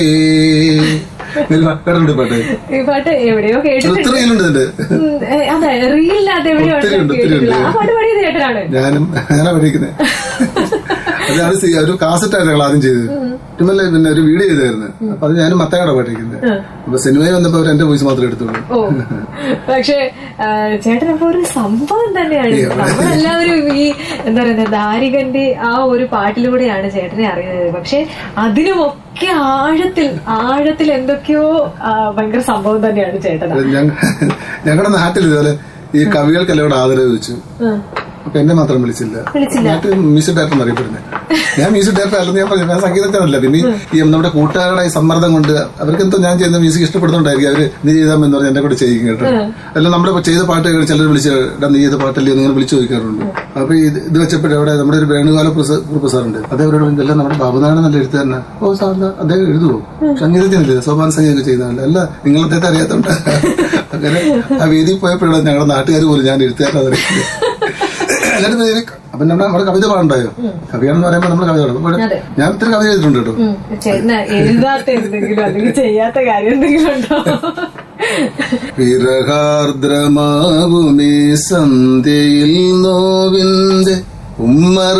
ഒരു പാ- കേട്ടിട്ടുണ്ട് ഈ പാട്ട് ഈ പാട്ട് എവിടെയോ കേട്ടിട്ടുണ്ട് ഒത്തിരി റീലുണ്ട് ഇതിന്റെ ഉം, ഏ, അതെ റീലിനകത്ത് എവിടെയോ ഒത്തിരി ഉണ്ട്, ഒത്തിരി ഉണ്ട്. കേട്ടിട്ടുള്ള ആ പാട്ട് പാടിയത് ചേട്ടനാണ് ഞാനും ഞാനാ പഠിക്കുന്നത് അത് സി- ഒരു കാസറ്റാണ് ഞങ്ങൾ ആദ്യം ചെയ്തത് പിന്നല്ലേ പിന്നെ ഒരു വീഡിയോ ചെയ്തായിരുന്നു അപ്പൊ അത് ഞാനും മത്തയുടെ പഠിക്കുന്നത് അപ്പൊ സിനിമയിൽ വന്നപ്പോ അവർ എന്റെ വോയിസ് മാത്രമേ എടുത്തുള്ളൂ ഓ പക്ഷെ ചേട്ടനപ്പോ ഒരു സംഭവം തന്നെയാണ് നമ്മളെല്ലാവരും ഈ എന്താ പറയുക ദാരികന്റെ ആ ഒരു പാട്ടിലൂടെയാണ് ചേട്ടനെ അറിയുന്നത് പക്ഷെ അതിനുമൊക്കെ ആഴത്തിൽ ആഴത്തിൽ എന്തൊക്കെയോ ആ, ഭയങ്കര സംഭവം തന്നെയാണ് ചേട്ടൻ ഞങ്ങളുടെ നാട്ടിൽ ഇതുപോലെ ഈ കവികൾക്കെല്ലാം ഇവിടെ ആദരവ് വെച്ചു അപ്പൊ എന്നെ മാത്രം വിളിച്ചില്ല വിളിച്ചില്ല. നാട്ടിൽ മ്യൂസിക് ഡയറക്ടർ എന്നറിയപ്പെടുന്നത് ഞാൻ മ്യൂസിക് ഡയറക്ടർ അല്ലെന്ന് ഞാൻ പറഞ്ഞു ഞാൻ സംഗീതജ്ഞനല്ല പിന്നെ ഈ നമ്മുടെ കൂട്ടുകാരുടെ ഈ സമ്മർദ്ദം കൊണ്ട് അവർക്ക് എന്തോ ഞാൻ ചെയ്യുന്ന മ്യൂസിക് ഇഷ്ടപ്പെടുന്നുണ്ടായിരിക്കും അവര് നീ ചെയ്താമെന്ന് പറഞ്ഞ് എന്നെ കൂടെ ചെയ്യും കേട്ടോ എല്ലാം നമ്മുടെ ചെയ്ത പാട്ട് കേട്ട് ചിലർ വിളിച്ച് "എടാ, നീ ചെയ്ത പാട്ടല്ലേ നിങ്ങൾ വിളിച്ചു ചോദിക്കാറുണ്ട് അപ്പൊ ഇത് ഇത് വെച്ചപ്പോഴും അവിടെ നമ്മുടെ ഒരു വേണുകാല പ്രസ- കുറുപ്പ് സാറുണ്ട് അതേവരോട് ഇതെല്ലാം നമ്മുടെ ബാബുനാരായണൻ നല്ല എഴുത്ത് തന്നെ ഓ സാറിന് അദ്ദേഹം എഴുതുവോ സംഗീതജ്ഞനല്ലേ സോപാന സംഗീതമൊക്കെ ചെയ്യുന്നതല്ല അല്ല നിങ്ങൾ അദ്ദേഹത്തെ അറിയാത്തോണ്ട് അങ്ങനെ ആ വേദിയിൽ പോയപ്പോഴാണ് ഞങ്ങളുടെ നാട്ടുകാർ പോലും ഞാൻ എഴുത്തുകാരനെ അറിയില്ല എന്നിട്ട് പിന്നെ അപ്പൊ നമ്മുടെ നമ്മുടെ കവിത പാടുണ്ടായോ കവിയാണെന്ന് പറയുമ്പോൾ നമ്മൾ കവിത പാടും അപ്പോൾ അതെ. ഞാൻ ഇത്ര കവിത എഴുതിയിട്ടുണ്ട് കേട്ടോ ഉം. ചേട്ടന് എഴുതാത്ത എന്തെങ്കിലും അല്ലെങ്കിൽ ചെയ്യാത്ത കാര്യം എന്തെങ്കിലും ഉണ്ടോ വിരഹാർദ്രമാവുമീ സന്ധ്യയിൽ നോവിന്റെ ഉമ്മറ